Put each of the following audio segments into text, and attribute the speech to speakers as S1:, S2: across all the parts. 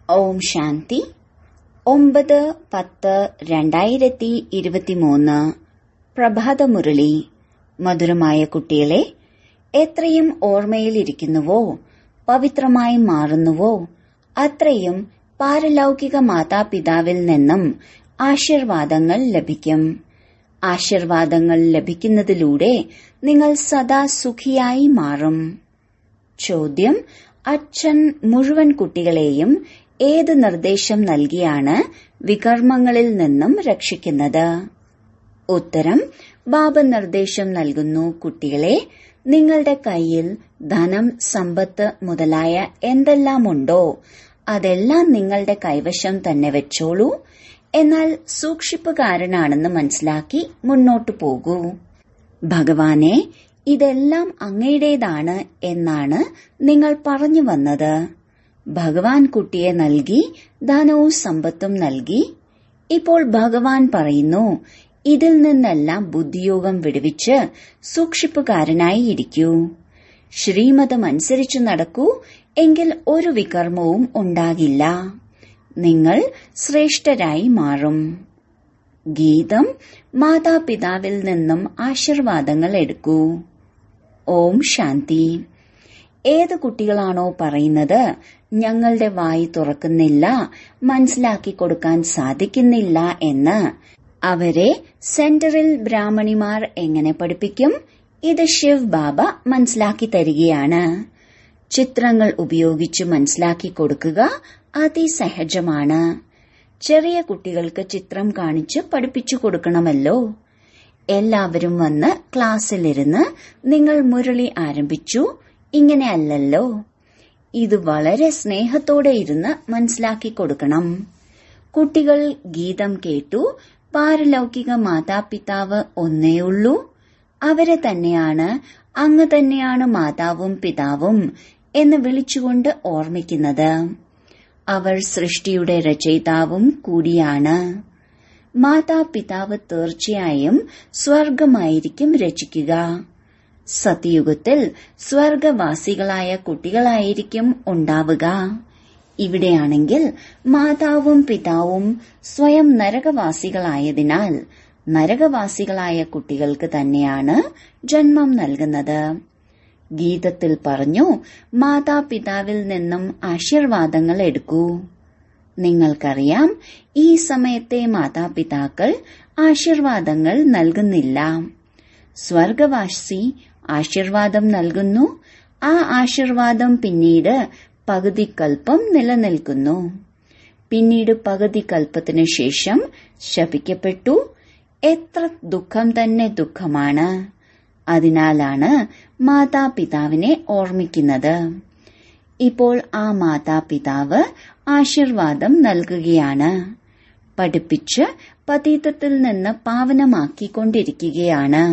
S1: ഓം ശാന്തി ഒമ്പത് പത്ത് രണ്ടായിരത്തി ഇരുപത്തിമൂന്ന് പ്രഭാതമുരളി മധുരമായ കുട്ടികളെ എത്രയും ഓർമ്മയിലിരിക്കുന്നുവോ പവിത്രമായി മാറുന്നുവോ അത്രയും പാരലൗകിക മാതാപിതാവിൽ നിന്നും ആശീർവാദങ്ങൾ ലഭിക്കും ആശീർവാദങ്ങൾ ലഭിക്കുന്നതിലൂടെ നിങ്ങൾ സദാ സുഖിയായി മാറും ചോദ്യം അച്ഛൻ മുഴുവൻ കുട്ടികളെയും ഏത് നിർദ്ദേശം നൽകിയാണ് വികർമ്മങ്ങളിൽ നിന്നും രക്ഷിക്കുന്നത് ഉത്തരം ബാബ നിർദ്ദേശം നൽകുന്നു കുട്ടികളെ നിങ്ങളുടെ കയ്യിൽ ധനം സമ്പത്ത് മുതലായ എന്തെല്ലാമുണ്ടോ അതെല്ലാം നിങ്ങളുടെ കൈവശം തന്നെ വെച്ചോളൂ എന്നാൽ സൂക്ഷിപ്പുകാരനാണെന്ന് മനസ്സിലാക്കി മുന്നോട്ടു പോകൂ ഭഗവാനെ ഇതെല്ലാം അങ്ങയുടേതാണ് എന്നാണ് നിങ്ങൾ പറഞ്ഞു വന്നത് ഭഗവാൻ കുട്ടിയെ നൽകി ധനവും സമ്പത്തും നൽകി ഇപ്പോൾ ഭഗവാൻ പറയുന്നു ഇതിൽ നിന്നെല്ലാം ബുദ്ധിയോഗം വിടുവിച്ച് സൂക്ഷിപ്പുകാരനായി ഇരിക്കൂ ശ്രീമതം അനുസരിച്ചു നടക്കൂ എങ്കിൽ ഒരു വികർമ്മവും ഉണ്ടാകില്ല നിങ്ങൾ ശ്രേഷ്ഠരായി മാറും ഗീതം മാതാപിതാവിൽ നിന്നും ആശീർവാദങ്ങൾ എടുക്കൂ ഓം ശാന്തി ഏത് കുട്ടികളാണോ പറയുന്നത് ഞങ്ങളുടെ വായി തുറക്കുന്നില്ല മനസ്സിലാക്കി കൊടുക്കാൻ സാധിക്കുന്നില്ല എന്ന് അവരെ സെന്ററിൽ ബ്രാഹ്മണിമാർ എങ്ങനെ പഠിപ്പിക്കും ഇത് ശിവ് ബാബ മനസ്സിലാക്കി തരികയാണ് ചിത്രങ്ങൾ ഉപയോഗിച്ച് മനസ്സിലാക്കി കൊടുക്കുക അതിസഹജമാണ് ചെറിയ കുട്ടികൾക്ക് ചിത്രം കാണിച്ച് പഠിപ്പിച്ചു കൊടുക്കണമല്ലോ എല്ലാവരും വന്ന് ക്ലാസ്സിലിരുന്ന് നിങ്ങൾ മുരളി ആരംഭിച്ചു ഇങ്ങനെയല്ലല്ലോ ഇത് വളരെ സ്നേഹത്തോടെ ഇരുന്ന് മനസ്സിലാക്കി കൊടുക്കണം കുട്ടികൾ ഗീതം കേട്ടു പാരലൗകിക മാതാപിതാവ് ഒന്നേയുള്ളൂ അവരെ തന്നെയാണ് അങ്ങ് തന്നെയാണ് മാതാവും പിതാവും എന്ന് വിളിച്ചുകൊണ്ട് ഓർമ്മിക്കുന്നത് അവർ സൃഷ്ടിയുടെ രചയിതാവും കൂടിയാണ് മാതാപിതാവ് തീർച്ചയായും സ്വർഗമായിരിക്കും രചിക്കുക സത്യയുഗത്തിൽ സ്വർഗവാസികളായ കുട്ടികളായിരിക്കും ഉണ്ടാവുക ഇവിടെയാണെങ്കിൽ മാതാവും പിതാവും സ്വയം നരകവാസികളായതിനാൽ നരകവാസികളായ കുട്ടികൾക്ക് തന്നെയാണ് ജന്മം നൽകുന്നത് ഗീതത്തിൽ പറഞ്ഞു മാതാപിതാവിൽ നിന്നും ആശീർവാദങ്ങൾ എടുക്കൂ നിങ്ങൾക്കറിയാം ഈ സമയത്തെ മാതാപിതാക്കൾ ആശീർവാദങ്ങൾ നൽകുന്നില്ല സ്വർഗവാസി ആശീർവാദം നൽകുന്നു ആ ആശീർവാദം പിന്നീട് പകുതി കൽപ്പം നിലനിൽക്കുന്നു പിന്നീട് പകുതി കൽപ്പത്തിനു ശേഷം ശപിക്കപ്പെട്ടു എത്ര ദുഃഖം തന്നെ ദുഃഖമാണ് അതിനാലാണ് മാതാപിതാവിനെ ഓർമ്മിക്കുന്നത് ഇപ്പോൾ ആ മാതാപിതാവ് ആശീർവാദം നൽകുകയാണ് പഠിപ്പിച്ച് പതീതത്തിൽ നിന്ന് പാവനമാക്കിക്കൊണ്ടിരിക്കുകയാണ്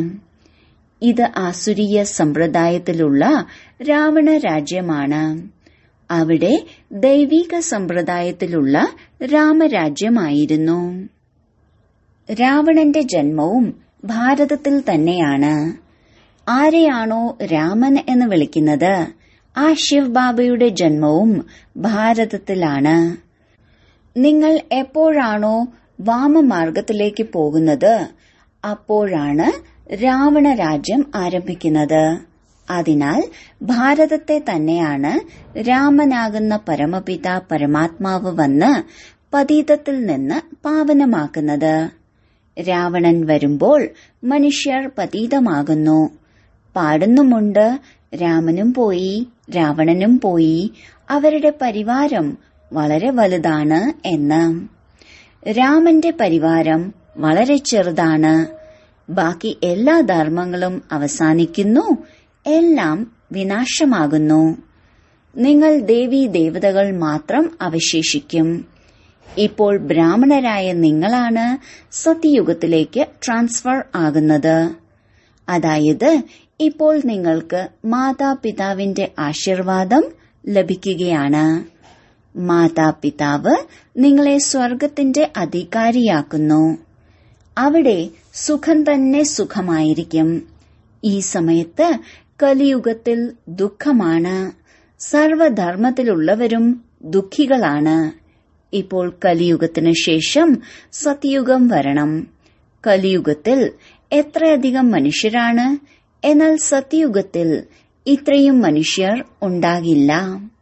S1: ഇത് ആസുരീയ സമ്പ്രദായത്തിലുള്ള രാവണ രാജ്യമാണ് അവിടെ ദൈവിക സമ്പ്രദായത്തിലുള്ള രാമരാജ്യമായിരുന്നു രാവണന്റെ ജന്മവും ഭാരതത്തിൽ തന്നെയാണ് ആരെയാണോ രാമൻ എന്ന് വിളിക്കുന്നത് ആ ശിവ് ബാബയുടെ ജന്മവും ഭാരതത്തിലാണ് നിങ്ങൾ എപ്പോഴാണോ വാമമാർഗത്തിലേക്ക് പോകുന്നത് അപ്പോഴാണ് രാവണ രാജ്യം ആരംഭിക്കുന്നത് അതിനാൽ ഭാരതത്തെ തന്നെയാണ് രാമനാകുന്ന പരമപിത പരമാത്മാവ് വന്ന് പതീതത്തിൽ നിന്ന് പാവനമാക്കുന്നത് രാവണൻ വരുമ്പോൾ മനുഷ്യർ പതീതമാകുന്നു പാടുന്നുമുണ്ട് രാമനും പോയി രാവണനും പോയി അവരുടെ പരിവാരം വളരെ വലുതാണ് എന്ന് രാമന്റെ പരിവാരം വളരെ ചെറുതാണ് ബാക്കി എല്ലാ ധർമ്മങ്ങളും അവസാനിക്കുന്നു എല്ലാം വിനാശമാകുന്നു നിങ്ങൾ ദേവീ ദേവതകൾ മാത്രം അവശേഷിക്കും ഇപ്പോൾ ബ്രാഹ്മണരായ നിങ്ങളാണ് സത്യയുഗത്തിലേക്ക് ട്രാൻസ്ഫർ ആകുന്നത് അതായത് ഇപ്പോൾ നിങ്ങൾക്ക് മാതാപിതാവിന്റെ ആശീർവാദം ലഭിക്കുകയാണ് മാതാപിതാവ് നിങ്ങളെ സ്വർഗത്തിന്റെ അധികാരിയാക്കുന്നു അവിടെ സുഖം തന്നെ സുഖമായിരിക്കും ഈ സമയത്ത് കലിയുഗത്തിൽ ദുഃഖമാണ് സർവധർമ്മത്തിലുള്ളവരും ദുഃഖികളാണ് ഇപ്പോൾ കലിയുഗത്തിന് ശേഷം സത്യയുഗം വരണം കലിയുഗത്തിൽ എത്രയധികം മനുഷ്യരാണ് എന്നാൽ സത്യയുഗത്തിൽ ഇത്രയും മനുഷ്യർ ഉണ്ടാകില്ല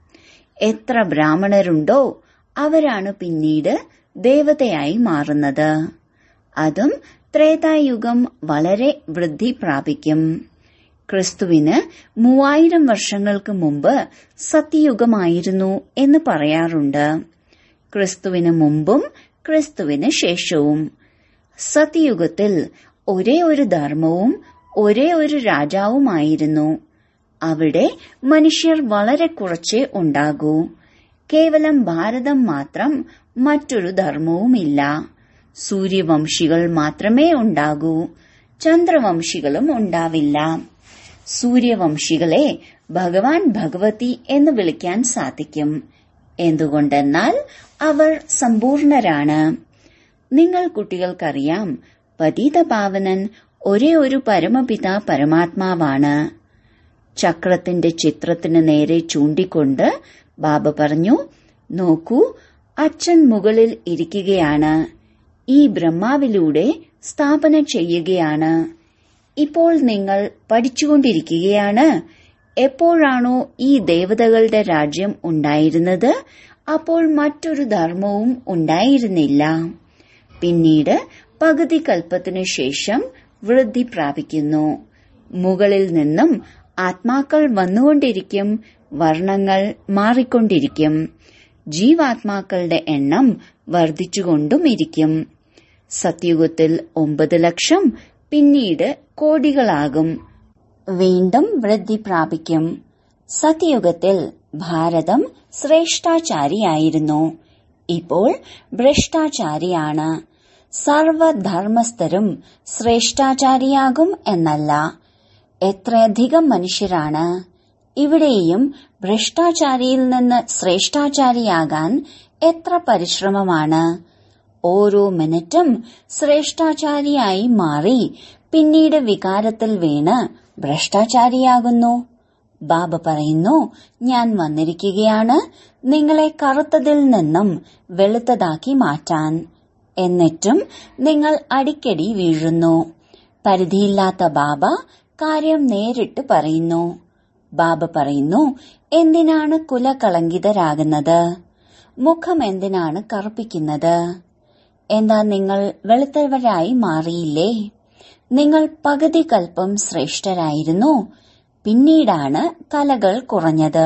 S1: എത്ര ബ്രാഹ്മണരുണ്ടോ അവരാണ് പിന്നീട് ദേവതയായി മാറുന്നത് അതും ത്രേതായുഗം വളരെ വൃദ്ധി പ്രാപിക്കും ക്രിസ്തുവിന് മൂവായിരം വർഷങ്ങൾക്ക് മുമ്പ് സത്യയുഗമായിരുന്നു എന്ന് പറയാറുണ്ട് ക്രിസ്തുവിന് മുമ്പും ക്രിസ്തുവിന് ശേഷവും സത്യയുഗത്തിൽ ഒരേ ഒരു ധർമ്മവും ഒരേ ഒരു രാജാവുമായിരുന്നു അവിടെ മനുഷ്യർ വളരെ കുറച്ചേ ഉണ്ടാകൂ കേവലം ഭാരതം മാത്രം മറ്റൊരു ധർമ്മവുമില്ല സൂര്യവംശികൾ മാത്രമേ ഉണ്ടാകൂ ചന്ദ്രവംശികളും ഉണ്ടാവില്ല സൂര്യവംശികളെ ഭഗവാൻ ഭഗവതി എന്ന് വിളിക്കാൻ സാധിക്കും എന്തുകൊണ്ടെന്നാൽ അവർ സമ്പൂർണരാണ് നിങ്ങൾ കുട്ടികൾക്കറിയാം പതീതപാവനൻ ഒരേ ഒരു പരമപിത പരമാത്മാവാണ് ചക്രത്തിന്റെ ചിത്രത്തിന് നേരെ ചൂണ്ടിക്കൊണ്ട് ബാബ പറഞ്ഞു നോക്കൂ അച്ഛൻ മുകളിൽ ഇരിക്കുകയാണ് ഈ ബ്രഹ്മാവിലൂടെ സ്ഥാപന ചെയ്യുകയാണ് ഇപ്പോൾ നിങ്ങൾ പഠിച്ചുകൊണ്ടിരിക്കുകയാണ് എപ്പോഴാണോ ഈ ദേവതകളുടെ രാജ്യം ഉണ്ടായിരുന്നത് അപ്പോൾ മറ്റൊരു ധർമ്മവും ഉണ്ടായിരുന്നില്ല പിന്നീട് പകുതി കൽപ്പത്തിനു ശേഷം വൃദ്ധി പ്രാപിക്കുന്നു മുകളിൽ നിന്നും ആത്മാക്കൾ വന്നുകൊണ്ടിരിക്കും വർണ്ണങ്ങൾ മാറിക്കൊണ്ടിരിക്കും ജീവാത്മാക്കളുടെ എണ്ണം വർദ്ധിച്ചുകൊണ്ടും ഇരിക്കും സത്യുഗത്തിൽ ഒമ്പത് ലക്ഷം പിന്നീട് കോടികളാകും വീണ്ടും വൃദ്ധി പ്രാപിക്കും സത്യയുഗത്തിൽ ഭാരതം ശ്രേഷ്ഠാചാരിയായിരുന്നു ഇപ്പോൾ ഭ്രഷ്ടാചാരിയാണ് സർവധർമ്മസ്ഥരും ശ്രേഷ്ഠാചാരിയാകും എന്നല്ല എത്രയധികം മനുഷ്യരാണ് ഇവിടെയും ഭ്രഷ്ടാചാരിയിൽ നിന്ന് ശ്രേഷ്ഠാചാരിയാകാൻ എത്ര പരിശ്രമമാണ് ഓരോ മിനിറ്റും ശ്രേഷ്ഠാചാരിയായി മാറി പിന്നീട് വികാരത്തിൽ വീണ് ഭ്രഷ്ടാചാരിയാകുന്നു ബാബ പറയുന്നു ഞാൻ വന്നിരിക്കുകയാണ് നിങ്ങളെ കറുത്തതിൽ നിന്നും വെളുത്തതാക്കി മാറ്റാൻ എന്നിട്ടും നിങ്ങൾ അടിക്കടി വീഴുന്നു പരിധിയില്ലാത്ത ബാബ കാര്യം നേരിട്ട് പറയുന്നു ബാബ പറയുന്നു എന്തിനാണ് കുലകളങ്കിതരാകുന്നത് മുഖം എന്തിനാണ് കറുപ്പിക്കുന്നത് എന്താ നിങ്ങൾ വെളുത്തവരായി മാറിയില്ലേ നിങ്ങൾ പകുതി കൽപ്പം ശ്രേഷ്ഠരായിരുന്നു പിന്നീടാണ് കലകൾ കുറഞ്ഞത്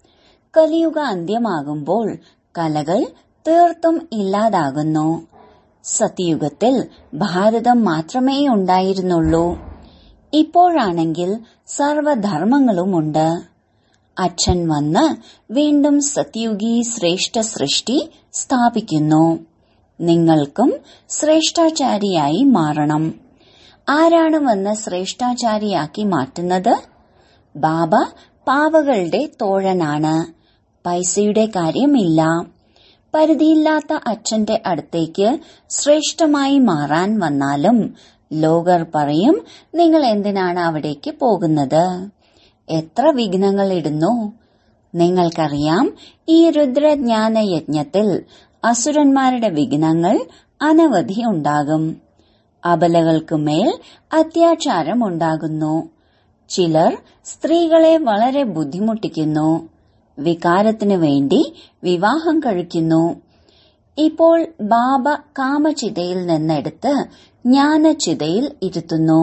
S1: കലിയുഗ അന്ത്യമാകുമ്പോൾ കലകൾ തീർത്തും ഇല്ലാതാകുന്നു സത്യയുഗത്തിൽ ഭാരതം മാത്രമേ ഉണ്ടായിരുന്നുള്ളൂ ഇപ്പോഴാണെങ്കിൽ സർവധർമ്മങ്ങളുമുണ്ട് അച്ഛൻ വന്ന് വീണ്ടും സത്യുഗി ശ്രേഷ്ഠ സൃഷ്ടി സ്ഥാപിക്കുന്നു നിങ്ങൾക്കും ശ്രേഷ്ഠാചാരിയായി മാറണം ആരാണ് വന്ന് ശ്രേഷ്ഠാചാരിയാക്കി മാറ്റുന്നത് ബാബ പാവകളുടെ തോഴനാണ് പൈസയുടെ കാര്യമില്ല പരിധിയില്ലാത്ത അച്ഛന്റെ അടുത്തേക്ക് ശ്രേഷ്ഠമായി മാറാൻ വന്നാലും ലോകർ പറയും നിങ്ങൾ എന്തിനാണ് അവിടേക്ക് പോകുന്നത് എത്ര വിഘ്നങ്ങൾ ഇടുന്നു നിങ്ങൾക്കറിയാം ഈ രുദ്രജ്ഞാന യജ്ഞത്തിൽ അസുരന്മാരുടെ വിഘ്നങ്ങൾ അനവധി ഉണ്ടാകും അബലകൾക്ക് മേൽ അത്യാചാരം ഉണ്ടാകുന്നു ചിലർ സ്ത്രീകളെ വളരെ ബുദ്ധിമുട്ടിക്കുന്നു വികാരത്തിനു വേണ്ടി വിവാഹം കഴിക്കുന്നു ഇപ്പോൾ ബാബ കാമചിതയിൽ നിന്നെടുത്ത് ജ്ഞാനചിതയിൽ ഇരുത്തുന്നു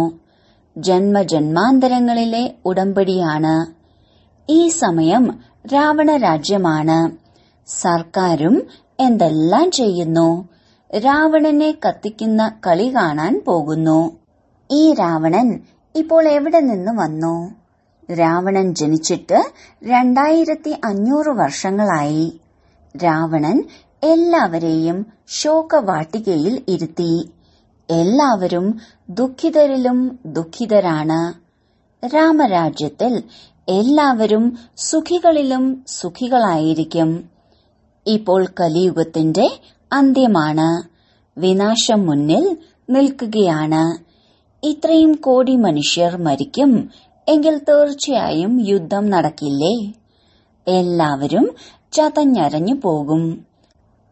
S1: ജന്മജന്മാന്തരങ്ങളിലെ ഉടമ്പടിയാണ് ഈ സമയം രാവണ രാജ്യമാണ് സർക്കാരും എന്തെല്ലാം ചെയ്യുന്നു രാവണനെ കത്തിക്കുന്ന കളി കാണാൻ പോകുന്നു ഈ രാവണൻ ഇപ്പോൾ എവിടെ നിന്ന് വന്നു രാവണൻ ജനിച്ചിട്ട് രണ്ടായിരത്തി അഞ്ഞൂറ് വർഷങ്ങളായി രാവണൻ എല്ലാവരെയും ശോകവാട്ടികയിൽ ഇരുത്തി എല്ലാവരും ദുഃഖിതരിലും ദുഃഖിതരാണ് രാമരാജ്യത്തിൽ എല്ലാവരും സുഖികളിലും സുഖികളായിരിക്കും ഇപ്പോൾ കലിയുഗത്തിന്റെ അന്ത്യമാണ് വിനാശം മുന്നിൽ നിൽക്കുകയാണ് ഇത്രയും കോടി മനുഷ്യർ മരിക്കും എങ്കിൽ തീർച്ചയായും യുദ്ധം നടക്കില്ലേ എല്ലാവരും ചതഞ്ഞരഞ്ഞു പോകും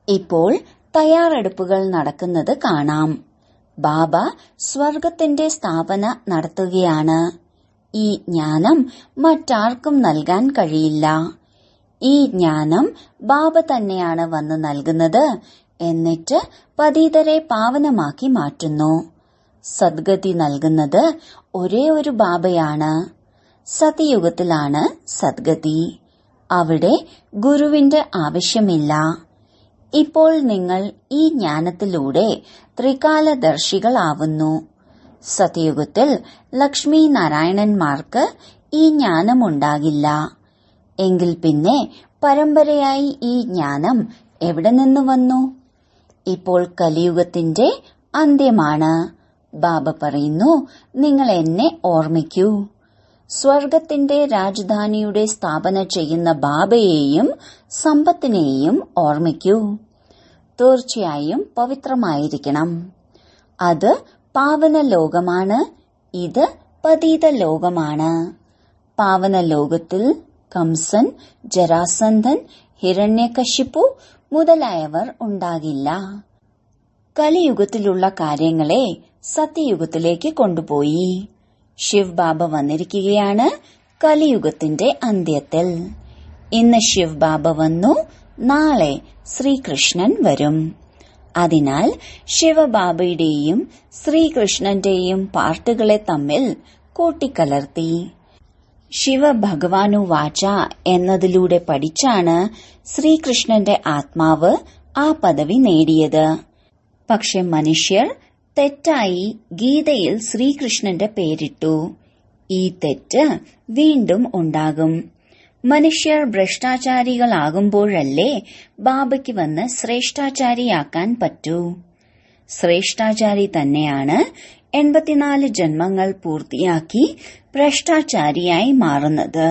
S1: ഇപ്പോൾ തയ്യാറെടുപ്പുകൾ നടക്കുന്നത് കാണാം ബാബ സ്വർഗത്തിന്റെ സ്ഥാപന നടത്തുകയാണ് ഈ ജ്ഞാനം മറ്റാർക്കും നൽകാൻ കഴിയില്ല ഈ ജ്ഞാനം ബാബ തന്നെയാണ് വന്ന് നൽകുന്നത് എന്നിട്ട് പതീതരെ പാവനമാക്കി മാറ്റുന്നു സദ്ഗതി നൽകുന്നത് ഒരേ ഒരു ബാബയാണ് സതയുഗത്തിലാണ് സദ്ഗതി അവിടെ ഗുരുവിന്റെ ആവശ്യമില്ല ഇപ്പോൾ നിങ്ങൾ ഈ ജ്ഞാനത്തിലൂടെ ത്രികാലദർശികളാവുന്നു സതയുഗത്തിൽ ലക്ഷ്മി നാരായണന്മാർക്ക് ഈ ജ്ഞാനമുണ്ടാകില്ല എങ്കിൽ പിന്നെ പരമ്പരയായി ഈ ജ്ഞാനം എവിടെ നിന്ന് വന്നു ഇപ്പോൾ കലിയുഗത്തിന്റെ അന്ത്യമാണ് ബാബ പറയുന്നു നിങ്ങൾ എന്നെ ഓർമ്മിക്കൂ സ്വർഗത്തിന്റെ രാജധാനിയുടെ സ്ഥാപന ചെയ്യുന്ന ബാബയെയും സമ്പത്തിനെയും ഓർമ്മിക്കൂ തീർച്ചയായും പവിത്രമായിരിക്കണം അത് പാവന ലോകമാണ് ഇത് പതീത ലോകമാണ് പാവന ലോകത്തിൽ കംസൻ ജരാസന്ധൻ ഹിരണ്യകശിപ്പു മുതലായവർ ഉണ്ടാകില്ല കലിയുഗത്തിലുള്ള കാര്യങ്ങളെ സത്യയുഗത്തിലേക്ക് കൊണ്ടുപോയി ശിവ് ബാബ വന്നിരിക്കുകയാണ് കലിയുഗത്തിന്റെ അന്ത്യത്തിൽ ഇന്ന് ശിവ് ബാബ വന്നു നാളെ ശ്രീകൃഷ്ണൻ വരും അതിനാൽ ശിവബാബയുടെയും ശ്രീകൃഷ്ണന്റെയും പാർട്ടുകളെ തമ്മിൽ കൂട്ടിക്കലർത്തി ശിവഭഗവാനു വാച എന്നതിലൂടെ പഠിച്ചാണ് ശ്രീകൃഷ്ണന്റെ ആത്മാവ് ആ പദവി നേടിയത് പക്ഷെ മനുഷ്യർ തെറ്റായി ഗീതയിൽ ശ്രീകൃഷ്ണന്റെ പേരിട്ടു ഈ തെറ്റ് വീണ്ടും ഉണ്ടാകും മനുഷ്യർ ഭ്രഷ്ടാചാരികളാകുമ്പോഴല്ലേ ബാബയ്ക്ക് വന്ന് ശ്രേഷ്ഠാചാരിയാക്കാൻ പറ്റൂ ശ്രേഷ്ഠാചാരി തന്നെയാണ് എൺപത്തിനാല് ജന്മങ്ങൾ പൂർത്തിയാക്കി ഭ്രഷ്ടാചാരിയായി മാറുന്നത്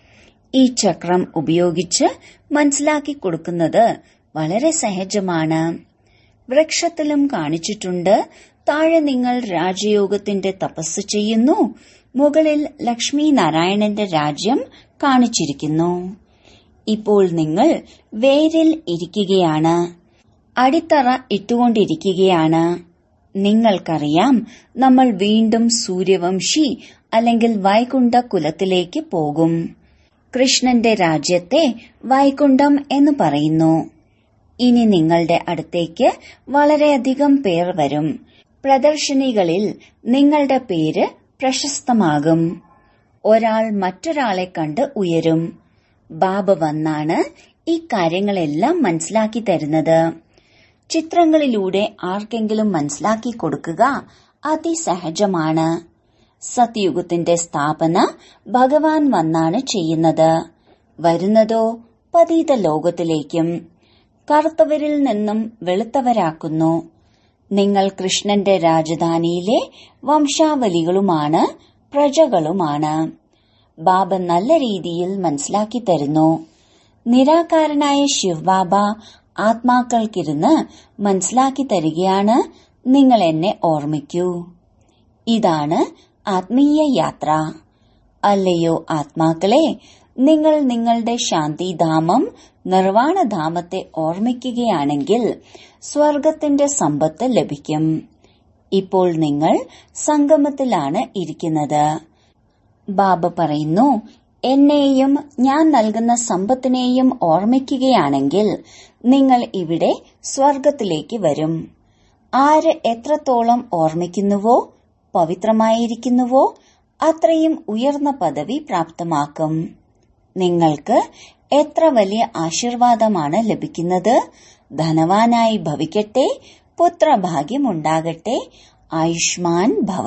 S1: ഈ ചക്രം ഉപയോഗിച്ച് മനസ്സിലാക്കി കൊടുക്കുന്നത് വളരെ സഹജമാണ് വൃക്ഷത്തിലും കാണിച്ചിട്ടുണ്ട് താഴെ നിങ്ങൾ രാജയോഗത്തിന്റെ തപസ് ചെയ്യുന്നു മുകളിൽ ലക്ഷ്മി നാരായണന്റെ രാജ്യം കാണിച്ചിരിക്കുന്നു ഇപ്പോൾ നിങ്ങൾ വേരിൽ ഇരിക്കുകയാണ് അടിത്തറ ഇട്ടുകൊണ്ടിരിക്കുകയാണ് നിങ്ങൾക്കറിയാം നമ്മൾ വീണ്ടും സൂര്യവംശി അല്ലെങ്കിൽ വൈകുണ്ഠ കുലത്തിലേക്ക് പോകും കൃഷ്ണന്റെ രാജ്യത്തെ വൈകുണ്ഠം എന്ന് പറയുന്നു ഇനി നിങ്ങളുടെ അടുത്തേക്ക് വളരെയധികം പേർ വരും പ്രദർശനികളിൽ നിങ്ങളുടെ പേര് പ്രശസ്തമാകും ഒരാൾ മറ്റൊരാളെ കണ്ട് ഉയരും ബാബ വന്നാണ് ഈ കാര്യങ്ങളെല്ലാം മനസ്സിലാക്കി തരുന്നത് ചിത്രങ്ങളിലൂടെ ആർക്കെങ്കിലും മനസ്സിലാക്കി കൊടുക്കുക അതിസഹജമാണ് സത്യുഗത്തിന്റെ സ്ഥാപന ഭഗവാൻ വന്നാണ് ചെയ്യുന്നത് വരുന്നതോ പതീത ലോകത്തിലേക്കും കറുത്തവരിൽ നിന്നും വെളുത്തവരാക്കുന്നു നിങ്ങൾ കൃഷ്ണന്റെ രാജധാനിയിലെ വംശാവലികളുമാണ് പ്രജകളുമാണ് ബാബ നല്ല രീതിയിൽ മനസ്സിലാക്കി തരുന്നു നിരാകാരനായ ശിവബാബ ആത്മാക്കൾക്കിരുന്ന് മനസ്സിലാക്കി തരികയാണ് നിങ്ങൾ എന്നെ ഓർമ്മിക്കൂ ഇതാണ് ആത്മീയ യാത്ര അല്ലയോ ആത്മാക്കളെ നിങ്ങൾ നിങ്ങളുടെ ശാന്തിധാമം നിർവാണധാമത്തെ ഓർമ്മിക്കുകയാണെങ്കിൽ സ്വർഗത്തിന്റെ സമ്പത്ത് ലഭിക്കും ഇപ്പോൾ നിങ്ങൾ സംഗമത്തിലാണ് ഇരിക്കുന്നത് ബാബ പറയുന്നു എന്നെയും ഞാൻ നൽകുന്ന സമ്പത്തിനെയും ഓർമ്മിക്കുകയാണെങ്കിൽ നിങ്ങൾ ഇവിടെ സ്വർഗത്തിലേക്ക് വരും ആര് എത്രത്തോളം ഓർമ്മിക്കുന്നുവോ പവിത്രമായിരിക്കുന്നുവോ അത്രയും ഉയർന്ന പദവി പ്രാപ്തമാക്കും നിങ്ങൾക്ക് എത്ര വലിയ ആശീർവാദമാണ് ലഭിക്കുന്നത് ധനവാനായി ഭവിക്കട്ടെ പുത്രഭാഗ്യമുണ്ടാകട്ടെ ആയുഷ്മാൻ ഭവ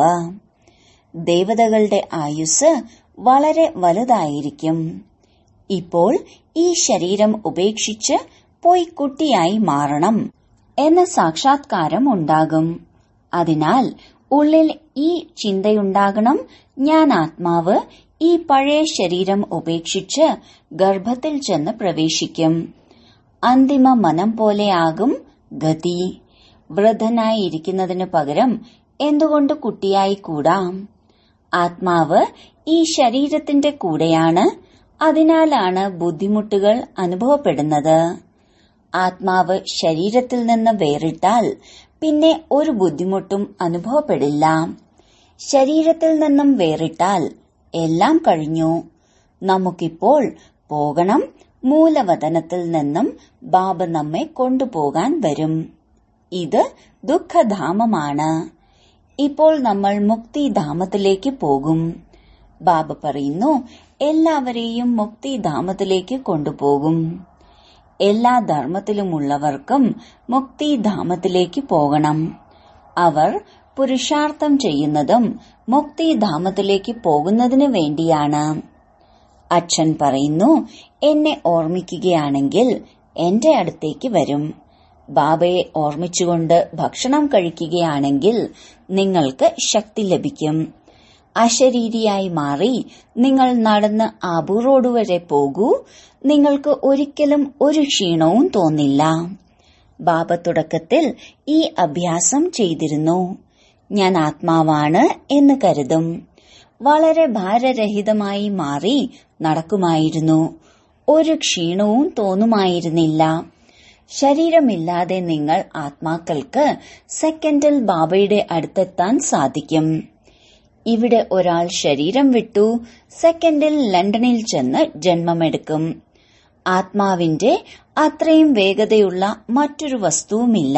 S1: ദേവതകളുടെ ആയുസ് വളരെ വലുതായിരിക്കും ഇപ്പോൾ ഈ ശരീരം ഉപേക്ഷിച്ച് പോയി കുട്ടിയായി മാറണം എന്ന സാക്ഷാത്കാരം ഉണ്ടാകും അതിനാൽ ഉള്ളിൽ ഈ ചിന്തയുണ്ടാകണം ഞാൻ ആത്മാവ് ഈ പഴയ ശരീരം ഉപേക്ഷിച്ച് ഗർഭത്തിൽ ചെന്ന് പ്രവേശിക്കും അന്തിമ മനം പോലെയാകും ഗതി വൃദ്ധനായി ഇരിക്കുന്നതിനു പകരം എന്തുകൊണ്ട് കുട്ടിയായി കൂടാം ആത്മാവ് ഈ ശരീരത്തിന്റെ കൂടെയാണ് അതിനാലാണ് ബുദ്ധിമുട്ടുകൾ അനുഭവപ്പെടുന്നത് ആത്മാവ് ശരീരത്തിൽ നിന്ന് വേറിട്ടാൽ പിന്നെ ഒരു ബുദ്ധിമുട്ടും അനുഭവപ്പെടില്ല ശരീരത്തിൽ നിന്നും വേറിട്ടാൽ എല്ലാം കഴിഞ്ഞു നമുക്കിപ്പോൾ പോകണം മൂലവതനത്തിൽ നിന്നും ബാബ നമ്മെ കൊണ്ടുപോകാൻ വരും ഇത് ദുഃഖധാമമാണ് ഇപ്പോൾ നമ്മൾ മുക്തിധാമത്തിലേക്ക് പോകും ബാബ പറയുന്നു എല്ലാവരെയും മുക്തിധാമത്തിലേക്ക് കൊണ്ടുപോകും എല്ലാ ധർമ്മത്തിലുമുള്ളവർക്കും മുക്തിധാമത്തിലേക്ക് പോകണം അവർ പുരുഷാർത്ഥം ചെയ്യുന്നതും മുക്തിധാമത്തിലേക്ക് പോകുന്നതിന് വേണ്ടിയാണ് അച്ഛൻ പറയുന്നു എന്നെ ഓർമ്മിക്കുകയാണെങ്കിൽ എന്റെ അടുത്തേക്ക് വരും ബാബയെ ഓർമ്മിച്ചുകൊണ്ട് ഭക്ഷണം കഴിക്കുകയാണെങ്കിൽ നിങ്ങൾക്ക് ശക്തി ലഭിക്കും അശരീരിയായി മാറി നിങ്ങൾ നടന്ന് ആബു റോഡ് വരെ പോകൂ നിങ്ങൾക്ക് ഒരിക്കലും ഒരു ക്ഷീണവും തോന്നില്ല ബാബ തുടക്കത്തിൽ ഈ അഭ്യാസം ചെയ്തിരുന്നു ഞാൻ ആത്മാവാണ് എന്ന് കരുതും വളരെ ഭാരരഹിതമായി മാറി നടക്കുമായിരുന്നു ഒരു ക്ഷീണവും തോന്നുമായിരുന്നില്ല ശരീരമില്ലാതെ നിങ്ങൾ ആത്മാക്കൾക്ക് സെക്കൻഡിൽ ബാബയുടെ അടുത്തെത്താൻ സാധിക്കും ഇവിടെ ഒരാൾ ശരീരം വിട്ടു സെക്കൻഡിൽ ലണ്ടനിൽ ചെന്ന് ജന്മമെടുക്കും ആത്മാവിന്റെ അത്രയും വേഗതയുള്ള മറ്റൊരു വസ്തുവുമില്ല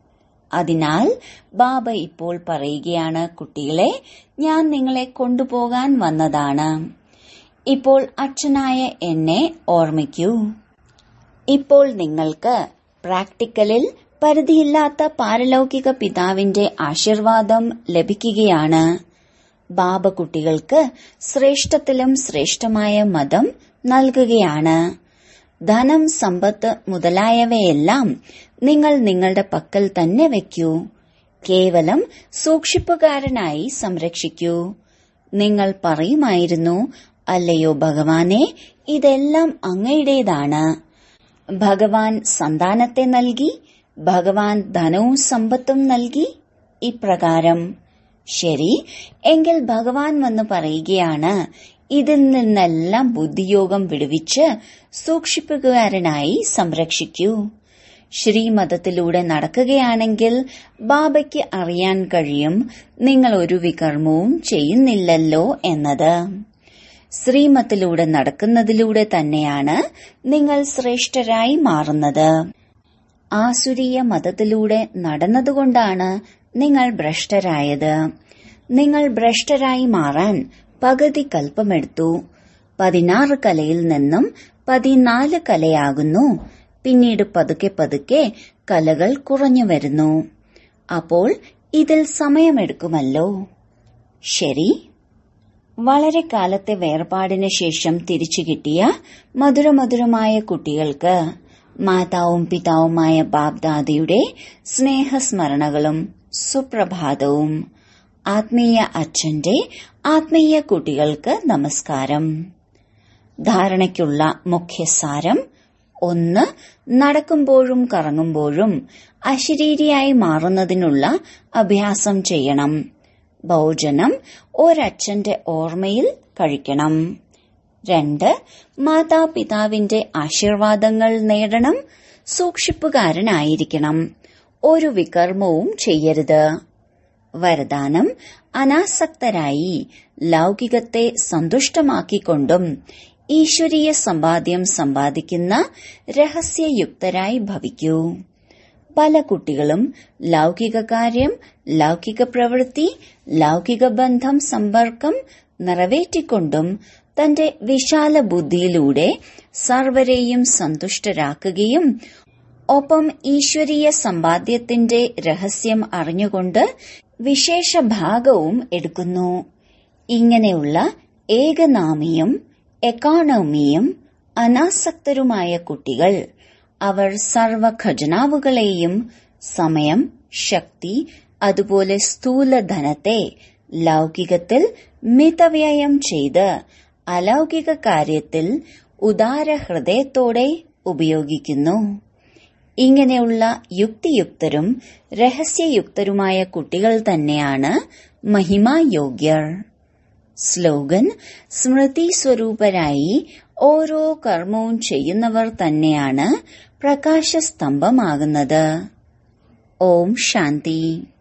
S1: അതിനാൽ ബാബ ഇപ്പോൾ പറയുകയാണ് കുട്ടികളെ ഞാൻ നിങ്ങളെ കൊണ്ടുപോകാൻ വന്നതാണ് ഇപ്പോൾ അച്ഛനായ എന്നെ ഓർമ്മിക്കൂ ഇപ്പോൾ നിങ്ങൾക്ക് പ്രാക്ടിക്കലിൽ പരിധിയില്ലാത്ത പാരലൗകിക പിതാവിന്റെ ആശീർവാദം ലഭിക്കുകയാണ് ബാബ കുട്ടികൾക്ക് ശ്രേഷ്ഠത്തിലും ശ്രേഷ്ഠമായ മതം നൽകുകയാണ് ധനം സമ്പത്ത് മുതലായവയെല്ലാം നിങ്ങൾ നിങ്ങളുടെ പക്കൽ തന്നെ വെക്കൂ കേവലം സൂക്ഷിപ്പുകാരനായി സംരക്ഷിക്കൂ നിങ്ങൾ പറയുമായിരുന്നു അല്ലയോ ഭഗവാനെ ഇതെല്ലാം അങ്ങയുടേതാണ് ഭഗവാൻ സന്താനത്തെ നൽകി ഭഗവാൻ ധനവും സമ്പത്തും നൽകി ഇപ്രകാരം ശരി എങ്കിൽ ഭഗവാൻ വന്ന് പറയുകയാണ് ഇതിൽ നിന്നെല്ലാം ബുദ്ധിയോഗം വിടുവിച്ച് സൂക്ഷിപ്പുകാരനായി സംരക്ഷിക്കൂ ശ്രീമതത്തിലൂടെ നടക്കുകയാണെങ്കിൽ ബാബയ്ക്ക് അറിയാൻ കഴിയും നിങ്ങൾ ഒരു വികർമ്മവും ചെയ്യുന്നില്ലല്ലോ എന്നത് ശ്രീമത്തിലൂടെ നടക്കുന്നതിലൂടെ തന്നെയാണ് നിങ്ങൾ ശ്രേഷ്ഠരായി മാറുന്നത് ആസുരീയ മതത്തിലൂടെ നടന്നതുകൊണ്ടാണ് നിങ്ങൾ ഭ്രഷ്ടരായത് നിങ്ങൾ ഭ്രഷ്ടരായി മാറാൻ പകുതി കൽപ്പമെടുത്തു പതിനാറ് കലയിൽ നിന്നും പതിനാല് കലയാകുന്നു പിന്നീട് പതുക്കെ പതുക്കെ കലകൾ കുറഞ്ഞു വരുന്നു അപ്പോൾ ഇതിൽ സമയമെടുക്കുമല്ലോ ശരി വളരെ കാലത്തെ വേർപാടിന് ശേഷം തിരിച്ചു കിട്ടിയ മധുരമധുരമായ കുട്ടികൾക്ക് മാതാവും പിതാവുമായ ബാബ്ദാദിയുടെ സ്നേഹസ്മരണകളും സുപ്രഭാതവും ആത്മീയ അച്ഛന്റെ ആത്മീയ കുട്ടികൾക്ക് നമസ്കാരം ധാരണയ്ക്കുള്ള മുഖ്യസാരം ഒന്ന് നടക്കുമ്പോഴും കറങ്ങുമ്പോഴും അശരീരിയായി മാറുന്നതിനുള്ള അഭ്യാസം ചെയ്യണം ഭോജനം ഒരച്ഛന്റെ ഓർമ്മയിൽ കഴിക്കണം രണ്ട് മാതാപിതാവിന്റെ ആശീർവാദങ്ങൾ നേടണം സൂക്ഷിപ്പുകാരനായിരിക്കണം ഒരു വികർമ്മവും ചെയ്യരുത് വരദാനം അനാസക്തരായി ലൗകികത്തെ സന്തുഷ്ടമാക്കിക്കൊണ്ടും ഈശ്വരീയ സമ്പാദ്യം സമ്പാദിക്കുന്ന രഹസ്യയുക്തരായി ഭവിക്കൂ പല കുട്ടികളും ലൗകിക കാര്യം ലൗകിക പ്രവൃത്തി ലൗകിക ബന്ധം സമ്പർക്കം നിറവേറ്റിക്കൊണ്ടും തന്റെ വിശാല ബുദ്ധിയിലൂടെ സർവരെയും സന്തുഷ്ടരാക്കുകയും ഒപ്പം ഈശ്വരീയ സമ്പാദ്യത്തിന്റെ രഹസ്യം അറിഞ്ഞുകൊണ്ട് വിശേഷ ഭാഗവും എടുക്കുന്നു ഇങ്ങനെയുള്ള ഏകനാമിയും എക്കോണമിയും അനാസക്തരുമായ കുട്ടികൾ അവർ സർവ ഖജനാവുകളെയും സമയം ശക്തി അതുപോലെ സ്ഥൂലധനത്തെ ലൗകികത്തിൽ മിതവ്യയം ചെയ്ത് അലൗകിക കാര്യത്തിൽ ഉദാര ഹൃദയത്തോടെ ഉപയോഗിക്കുന്നു ഇങ്ങനെയുള്ള യുക്തിയുക്തരും രഹസ്യയുക്തരുമായ കുട്ടികൾ തന്നെയാണ് മഹിമായോഗ്യർ സ്ലോഗൻ സ്മൃതി സ്വരൂപരായി ഓരോ കർമ്മവും ചെയ്യുന്നവർ തന്നെയാണ് പ്രകാശസ്തംഭമാകുന്നത് ഓം ശാന്തി